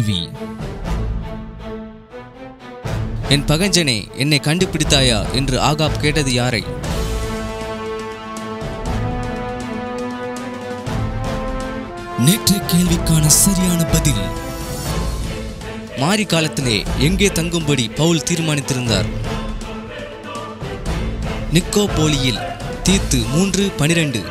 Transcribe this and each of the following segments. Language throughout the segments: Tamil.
கேள்வி என் பகஞ்சனே என்னை கண்டுபிடித்தாயா என்று ஆகாப் கேட்டது யாரை நேற்றைய கேள்விக்கான சரியான பதில் மாரி காலத்திலே எங்கே தங்கும்படி பவுல் தீர்மானித்திருந்தார் நிக்கோபோலியில் தீத்து மூன்று பனிரெண்டு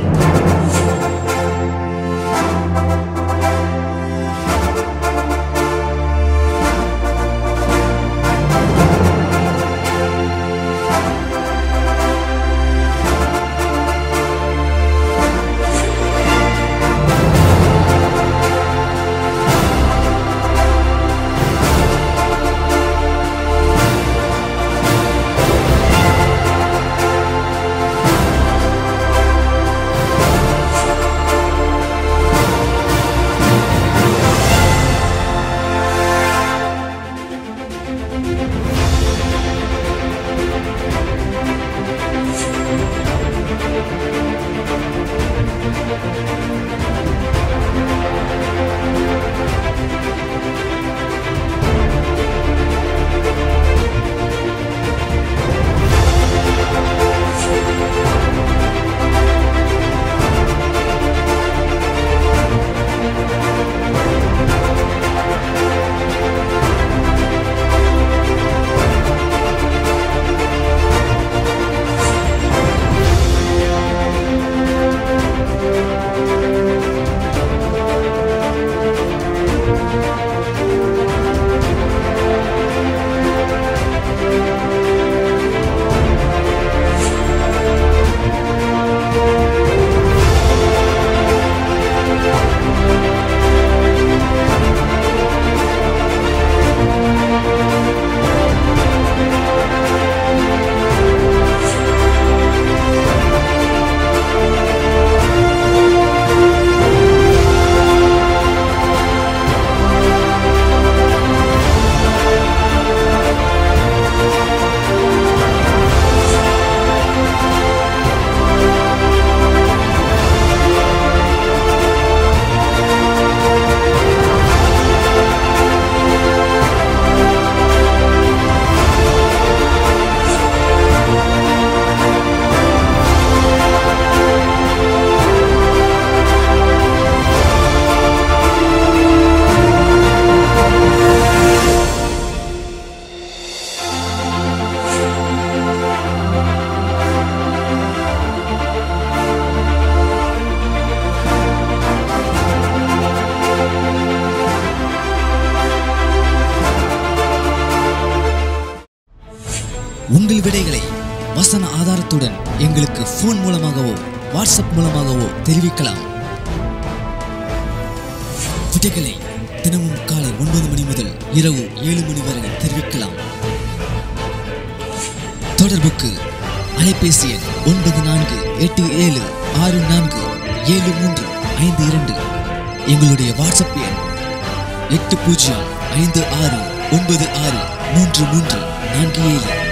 உங்கள் விடைகளை வசன ஆதாரத்துடன் எங்களுக்கு ஃபோன் மூலமாகவோ வாட்ஸ்அப் மூலமாகவோ தெரிவிக்கலாம் விடைகளை தினமும் காலை ஒன்பது மணி முதல் இரவு ஏழு மணி வரை தெரிவிக்கலாம் தொடர்புக்கு அலைபேசி எண் ஒன்பது நான்கு எட்டு ஏழு ஆறு நான்கு ஏழு மூன்று ஐந்து இரண்டு எங்களுடைய வாட்ஸ்அப் எண் எட்டு பூஜ்ஜியம் ஐந்து ஆறு ஒன்பது ஆறு மூன்று மூன்று நான்கு ஏழு